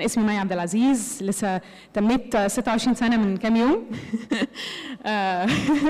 انا اسمي مي عبد العزيز لسه تميت 26 سنه من كام يوم آه،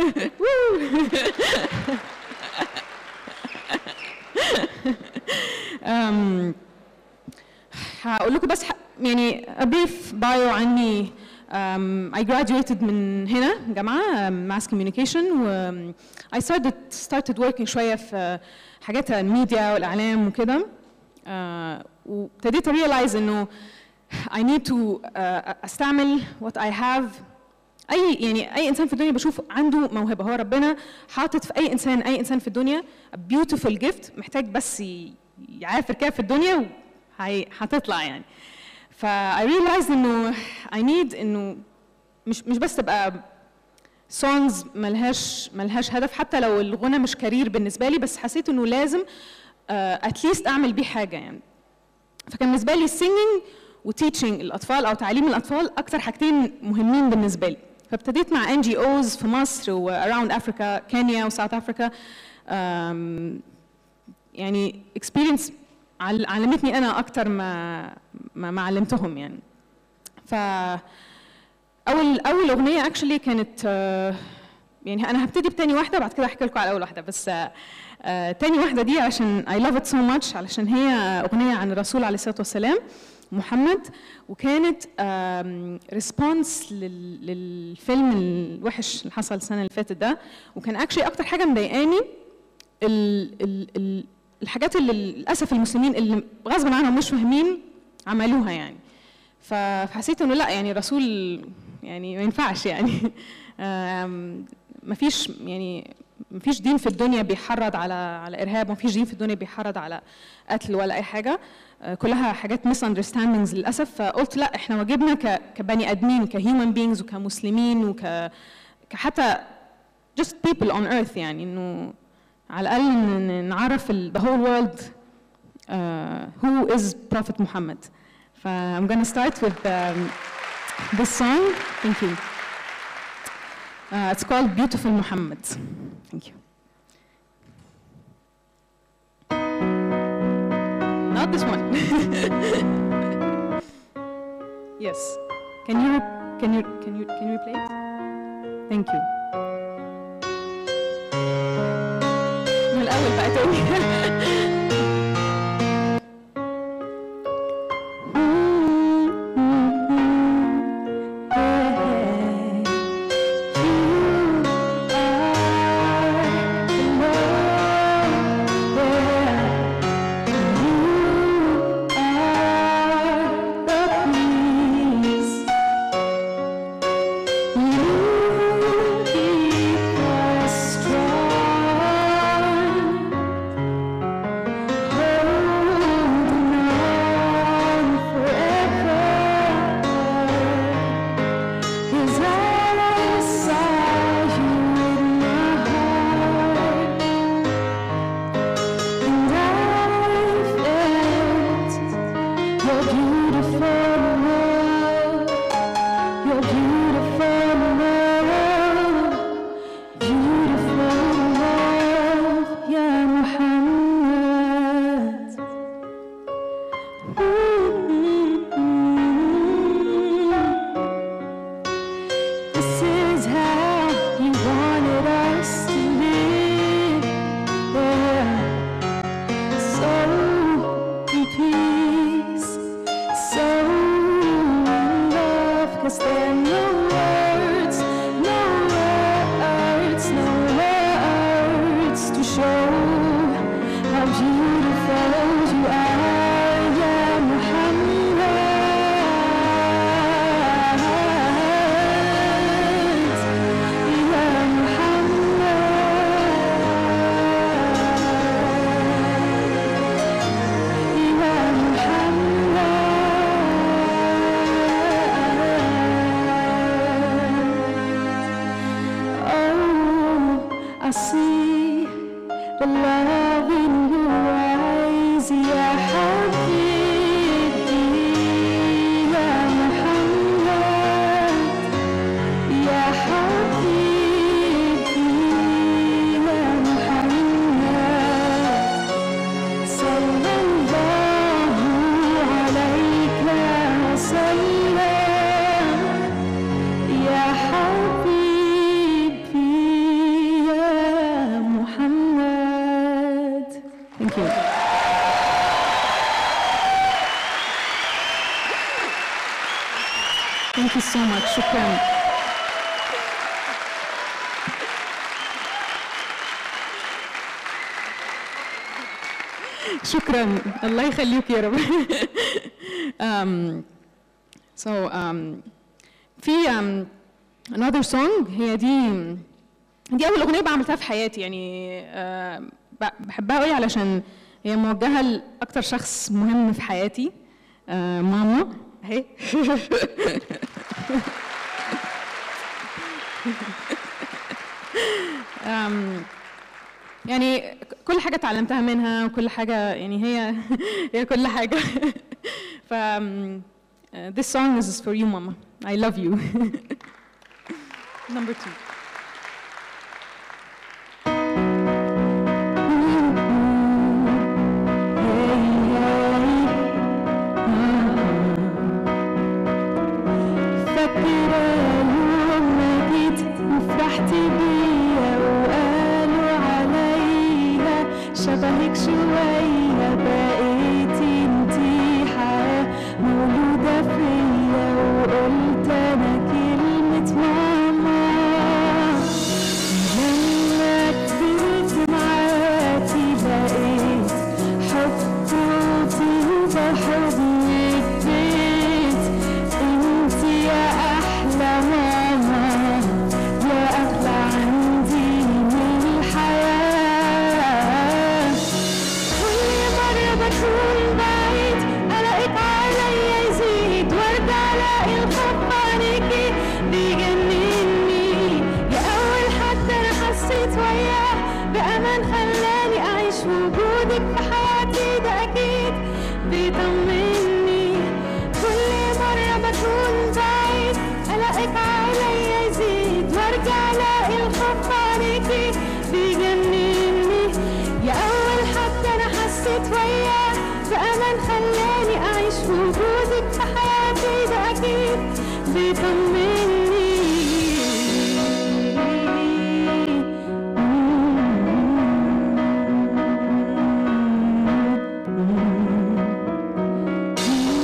أم، هقول لكم بس ح- يعني a brief bio عني um, I graduated من هنا جامعة um, mass communication و um, I started started working شوية في حاجات الميديا والإعلام وكده uh, وابتديت realize إنه I need to uh, أستعمل what I have اي يعني اي انسان في الدنيا بشوف عنده موهبه هو ربنا حاطط في اي انسان اي انسان في الدنيا a beautiful gift محتاج بس ي- يعافر كده في الدنيا وهي- هتطلع يعني ف I realized انه I need انه مش مش بس تبقى songs ملهاش ملهاش هدف حتى لو الغنى مش كارير بالنسبه لي بس حسيت انه لازم اتليست اعمل بيه حاجه يعني فكان بالنسبه لي السينجينج وتيتشنج الاطفال او تعليم الاطفال اكتر حاجتين مهمين بالنسبه لي فابتديت مع ان جي اوز في مصر واراوند افريكا كينيا وساوث افريكا يعني اكسبيرينس علمتني انا اكتر ما ما, ما علمتهم يعني ف اول اول اغنيه اكشلي كانت آه، يعني انا هبتدي بتاني واحده بعد كده احكي لكم على اول واحده بس آه، آه، تاني واحده دي عشان I love it so much علشان هي اغنيه عن الرسول عليه الصلاه والسلام محمد وكانت ريسبونس للفيلم الوحش اللي حصل السنه اللي فاتت ده وكان اكشلي اكتر حاجه مضايقاني ال- ال- ال- الحاجات اللي للاسف المسلمين اللي غصب عنهم مش فاهمين عملوها يعني ف- فحسيت انه لا يعني الرسول يعني ما ينفعش يعني آم، مفيش يعني مفيش دين في الدنيا بيحرض على على ارهاب مفيش دين في الدنيا بيحرض على قتل ولا اي حاجه آه، كلها حاجات ميس اندرستاندينجز للاسف فقلت لا احنا واجبنا ك- كبني ادمين كهيومن بينجز وكمسلمين وك كحتى just people on earth يعني انه على الاقل ن- ن- نعرف ال- the whole world uh, who is Prophet Muhammad. ف I'm gonna start with um, this song. Thank you. Uh, it's called Beautiful Muhammad. Thank you. Not this one. yes. Can you can you can you can you replay it? Thank you. من الأول بقى تاني. Cause I saw you in my heart, and I felt your beautiful love, your beautiful love, beautiful love, يا محمد. This is how you wanted us to live. Yeah. So in peace, so in love. 'Cause there are no words, no words, no words to show how beautiful you are, yeah, Muhammad. Yeah, Muhammad. Yeah, Muhammad. Oh, I see the love in your eyes, ya Habibi, ya Muhammad, ya Habibi, ya Muhammad. صلى الله عليك شكرا شكرا الله يخليك يا رب um, so um, في um, another song هي دي دي اول اغنيه بعملتها في حياتي يعني uh, ب- بحبها قوي علشان هي موجهه لاكتر شخص مهم في حياتي uh, ماما اهي um, يعني كل حاجة اتعلمتها منها وكل حاجة يعني هي هي كل حاجة ف um, uh, this song is for you mama I love you number two فاكرة يوم ما جيت وفرحت بيا وقالوا عليا شبهك شوية بقيتي انتي حياة مولودة فيا وقلت أنا كلمة ماما لما كبرت معاكي بقيت حب وطيبة حضنك بيت انتي يا احلى ماما يا اغلى عندي من الحياة كل مرة بكون بعيد الاقيك عليا يزيد وارجع الاقي الحب عليكي بيجنني يا اول حد انا حسيت وياه بامان خلاني اعيش وجودك في حياتي ده اكيد بيطمني كل مرة بكون بعيد الاقيك عليا يزيد وارجع الاقي الخوف عليكي بيجنني يا اول حد انا حسيت وياه بامان خلاني اعيش وجودك في حياتي ده اكيد بيطمني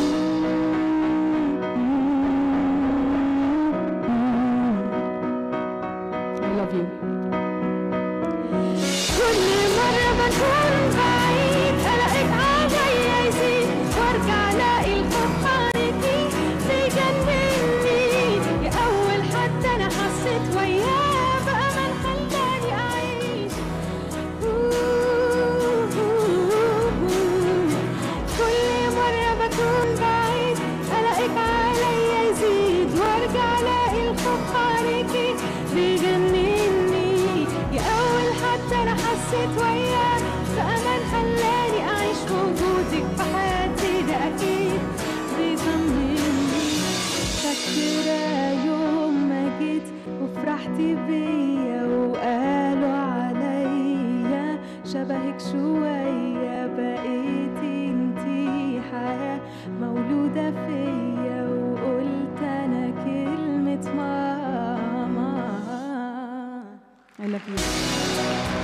I love you كل مرة بكون بعيد ألاقيك عليا يزيد وأرجع ألاقي الخوف عليكي بيجنني يا أول حد أنا حسيت وياه بأمان خلاني أعيش كل مرة بكون بعيد ألاقيك عليا يزيد وأرجع ألاقي الخوف عليكي بيجنني يا أول حد أنا حسيت وياه بأمان خلاني أعيش وجودك في حياتي ده أكيد بيطمني فاكرة يوم ما جيت وفرحتي بيا وقالوا عليا شبهك شوية بقيتي انتي حياة مولودة فيا وقلت أنا كلمة ماما I love you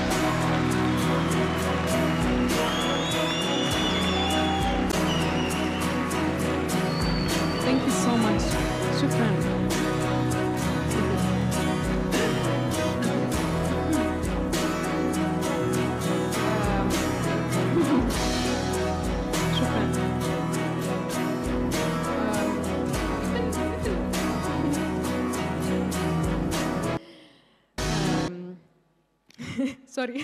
Thank you so much شكرا شكرا سوري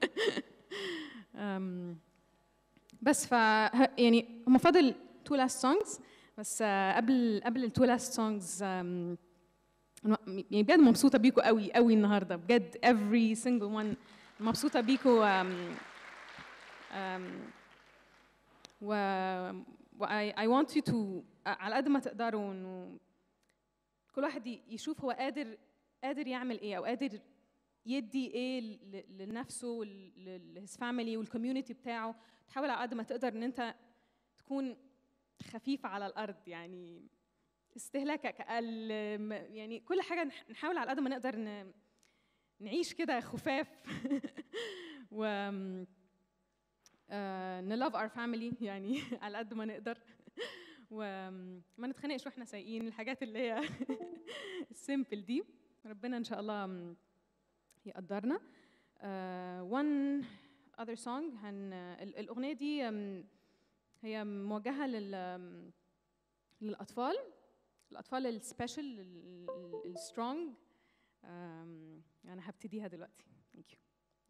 بس ف يعني هم فاضل تو لاست سونجز بس آه، قبل قبل التو لاست سونجز يعني بجد مبسوطه بيكم قوي قوي النهارده بجد every single one مبسوطه بيكم um, um, و, و I, I want you to على قد ما تقدروا انه كل واحد ي- يشوف هو قادر قادر يعمل ايه او قادر يدي ايه ل- لنفسه لهيز فاميلي والكوميونتي بتاعه تحاول على قد ما تقدر ان انت تكون خفيف على الارض يعني استهلاكك اقل م- يعني كل حاجه نح- نحاول على قد ما نقدر ن- نعيش كده خفاف و نلاف اور فاميلي يعني على قد ما نقدر وما نتخانقش واحنا سايقين الحاجات اللي هي السيمبل دي ربنا ان شاء الله م، يقدرنا uh, one other song هن ال- الاغنيه دي um, هي موجهه لل um, للاطفال الاطفال السبيشال السترونج انا هبتديها دلوقتي ثانك يو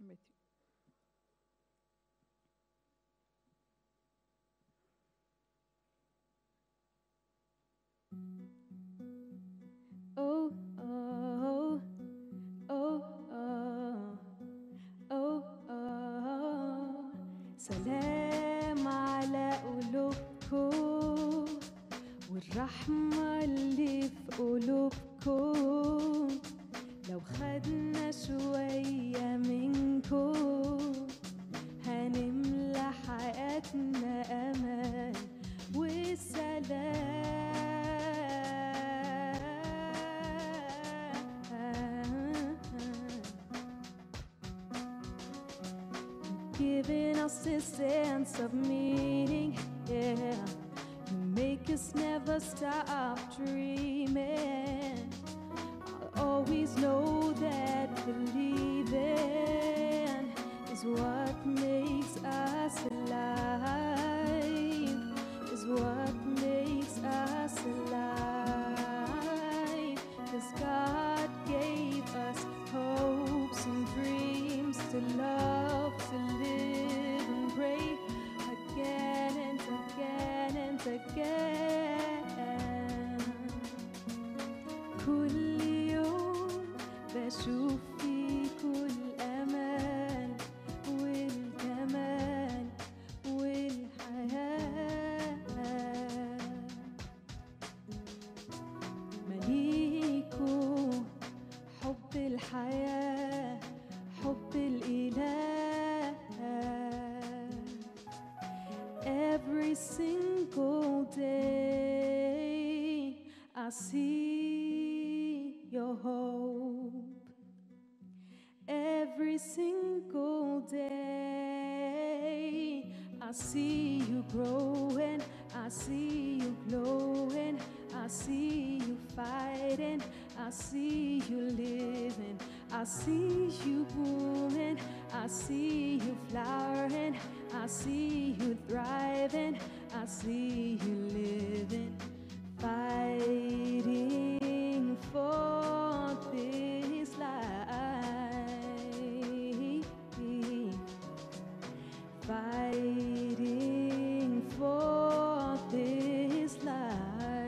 Oh, oh, oh, oh, oh, oh. سلام على قلوبكم والرحمة اللي في قلوبكم لو خدنا شوية منكم هنملى حياتنا أمان وسلام giving us a sense of meaning. Yeah, you make us never stop dreaming. I'll always know that believing is what makes us alive. Is what makes us alive. Cause God gave us hopes and dreams to love, to live and pray again and again and again. كل يوم بشوف فيكوا الأمل والجمال والحياة مليكوا حب الحياة حب الإله Every single day I see your hope Every single day I see you growing, I see you glowing, I see you fighting, I see you living, I see you booming, I see you flowering, I see you thriving, I see you living, fighting for this life fighting for this life.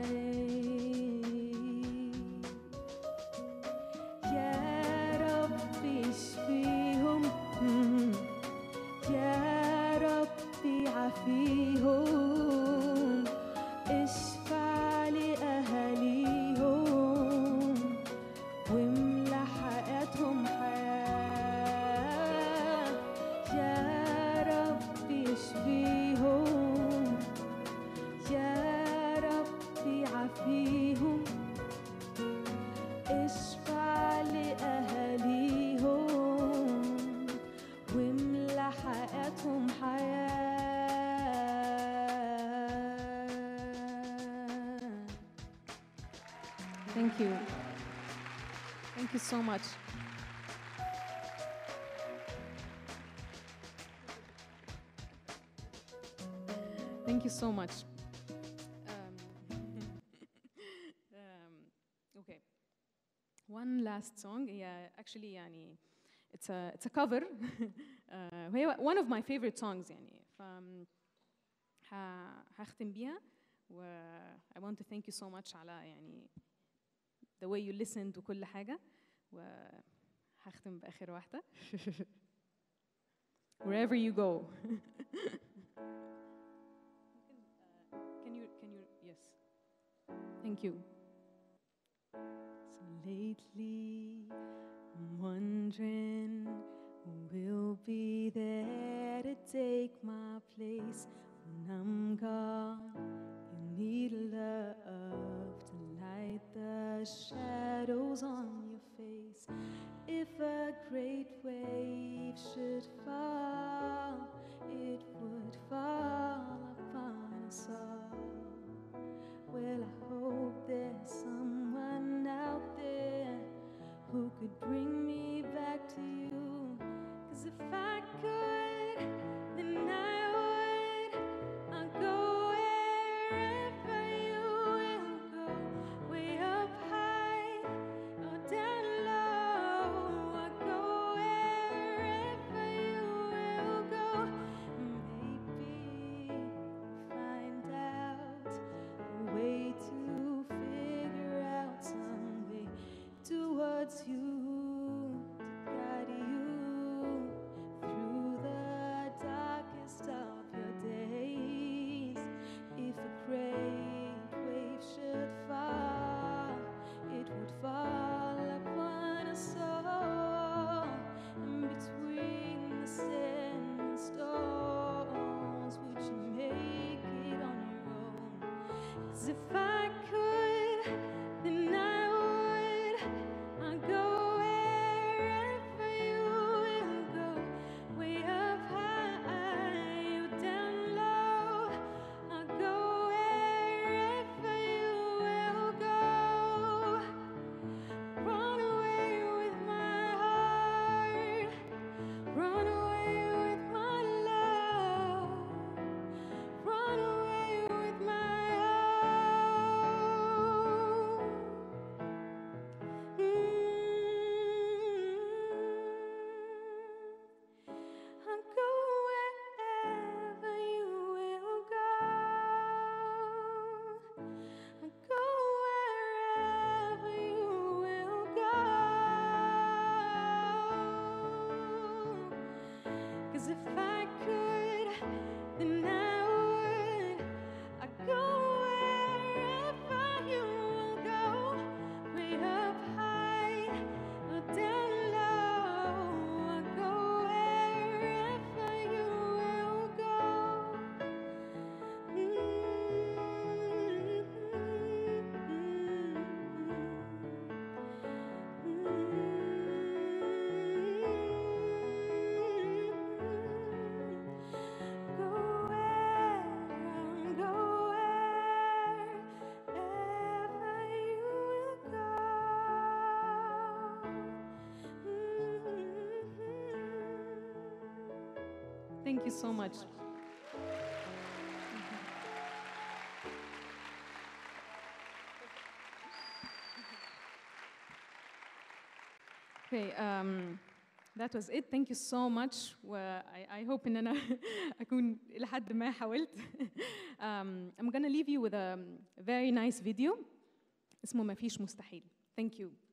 يا ربي اشفيهم مم. يا ربي عافيهم اشفع لأهاليهم واملى حياتهم حياة يا ربي اشفيهم يا ربي عافيهم اشفع لأهاليهم واملى حياتهم حياة Thank you. Thank you so much. Thank you so much. Um, um, okay. One last song. Yeah, actually, يعني it's a it's a cover. uh, وهي one of my favorite songs يعني. ف ه- هختم بيها و I want to thank you so much على يعني the way you listened وكل حاجة وهختم بآخر واحدة wherever you go can you can you yes thank you So lately, I'm wondering who will be there to take my place when I'm gone. You need love to light the shadows on your face. If a great wave should fall, it would fall upon us all. would bring me back to you. Cause if I could, then I would. I'll go wherever you will go, way up high or down low. I'll go wherever you will go. Maybe find out a way to figure out some way towards you to guide you through the darkest of your days. If a great wave should fall, it would fall upon us all. And between the sand and stones, would you make it on your own? Cause if I could, then I would. I'll go wherever you will go, way up high or down low. I'll go wherever you will go. Run away with my heart, run away with my love. Run away with my own. I'll go wherever you will go. I'll go wherever you will go. Cause if I could, then I would. I'd go wherever you will go, way up high or down low. I'd go wherever you will go. Go where, go wherever you will go. Thank you so much. Okay, um, that was it. Thank you so much. I, I hope إن أنا أكون إلى حد ما حاولت. um, I'm gonna leave you with a very nice video اسمه ما فيش مستحيل. Thank you.